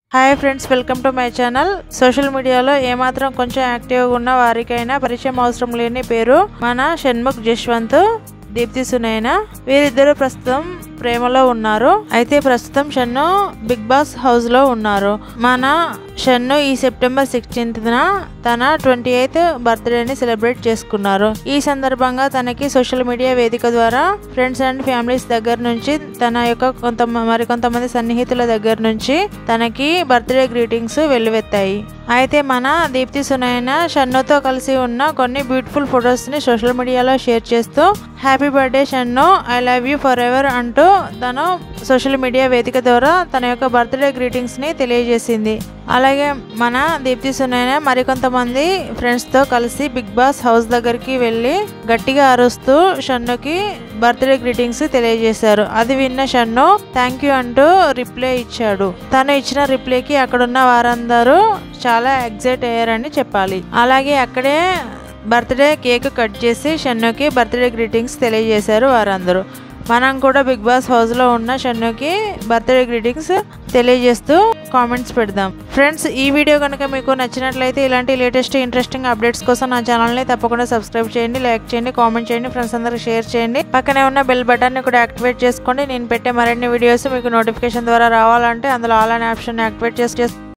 hi friends welcome to my channel social మీడియాలో ఏమాత్రం కొంచెం యాక్టివ్గా ఉన్న వారికైనా పరిచయం అవసరం లేని పేరు మన షణ్ముఖ్ జశ్వంత్ దీప్తి సునైన వీరిద్దరు ప్రస్తుతం ప్రేమలో ఉన్నారు అయితే ప్రస్తుతం షన్ను బిగ్ బాస్ హౌస్ లో ఉన్నారు మన షన్ను ఈ సెప్టెంబర్ సిక్స్టీన్త్ తన ట్వంటీ ఎయిత్ బర్త్డేని సెలబ్రేట్ చేసుకున్నారు ఈ సందర్భంగా తనకి సోషల్ మీడియా వేదిక ద్వారా ఫ్రెండ్స్ అండ్ ఫ్యామిలీస్ దగ్గర నుంచి తన యొక్క కొంత మరికొంతమంది సన్నిహితుల దగ్గర నుంచి తనకి బర్త్డే గ్రీటింగ్స్ వెల్లువెత్తాయి అయితే మన దీప్తి సునైన షన్నుతో కలిసి ఉన్న కొన్ని బ్యూటిఫుల్ ఫొటోస్ని సోషల్ మీడియాలో షేర్ చేస్తూ happy birthday Shannu I love you forever అంటూ తను సోషల్ మీడియా వేదిక ద్వారా తన యొక్క బర్త్డే గ్రీటింగ్స్ని తెలియజేసింది అలాగే మన దీప్తి సునైన మరికొంతమంది ఫ్రెండ్స్తో కలిసి బిగ్ బాస్ హౌస్ దగ్గరికి వెళ్ళి గట్టిగా అరుస్తూ షన్నుకి బర్త్డే గ్రీటింగ్స్ తెలియజేశారు అది విన్న షన్ను థ్యాంక్ యూ అంటూ రిప్లై ఇచ్చాడు తను ఇచ్చిన రిప్లైకి అక్కడున్న వారందరూ చాలా ఎగ్జైట్ అయ్యారని చెప్పాలి అలాగే అక్కడే బర్త్డే కేక్ కట్ చేసి షన్నుకి బర్త్డే గ్రీటింగ్స్ తెలియజేశారు వారందరూ మనం కూడా బిగ్ బాస్ హౌస్లో ఉన్న షన్నుకి బర్త్డే గ్రీటింగ్స్ తెలియజేస్తూ కామెంట్స్ పెడదాం ఫ్రెండ్స్ ఈ వీడియో కనుక మీకు నచ్చినట్లయితే ఇలాంటి లేటెస్ట్ ఇంట్రెస్టింగ్ అప్డేట్స్ కోసం నా ఛానల్ని తప్పకుండా సబ్స్క్రైబ్ చేయండి లైక్ చేయండి కామెంట్ చేయండి ఫ్రెండ్స్ అందరికి షేర్ చేయండి పక్కనే ఉన్న బెల్ బటన్ని కూడా యాక్టివేట్ చేసుకోండి నేను పెట్టే మరిన్ని వీడియోస్ మీకు నోటిఫికేషన్ ద్వారా రావాలంటే అందులో ఆల్ అనే ఆప్షన్ యాక్టివేట్ చేసి